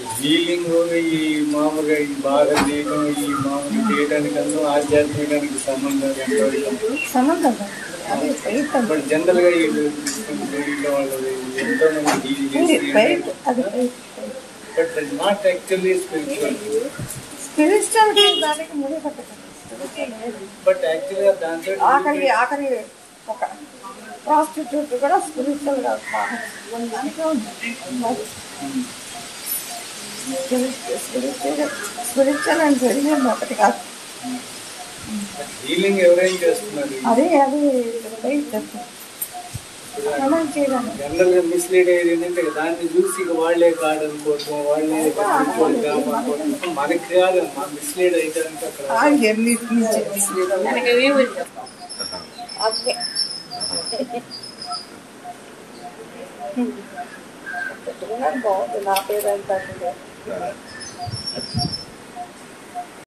Healing ఈ మామూలుగా ఈ బాగా చేయడం ఈ మామూలు చేయడానికన్నా ఆధ్యాత్మికానికి సంబంధం ఎంతవరకు సంబంధం లేదు. అది ఫెయిత్ బట్ జనరల్ గా వీళ్ళు వీళ్ళ వాళ్ళది ఎంతో మంది హీల్ ఫెయిత్ అది faith but not actually spiritual spiritual దానికి ముందు పట్టకండి స్పిరిచువల్ లేదు బట్ యాక్చువల్గా దాంతో ఆఖరి ఆఖరి ఒక ప్రాస్టిట్యూట్ కూడా స్పిరిచువల్ గా దాంట్లో ఉంది స్పిరిచువల్ స్పిరిచువల్ అండ్ రిలీజియన్ ఒకటి కాదు హీలింగ్ ఎవరైనా చేస్తున్నారు అదే అది ఫెయిత్ మనం చేయడానికి జనరల్ గా మిస్లీడ్ అయ్యేది ఏంటంటే దాన్ని చూసి ఇక వాళ్ళే కాదు అనుకోవటం వాళ్ళే స్పిరిచువల్ జాబ్ అనుకోవటం మనకి కాదు మా మిస్లీడ్ అయితే అక్కడ జర్నీ నుంచి అంతే పెట్టుకున్నాను బాగుంది నా పేరు ఎంత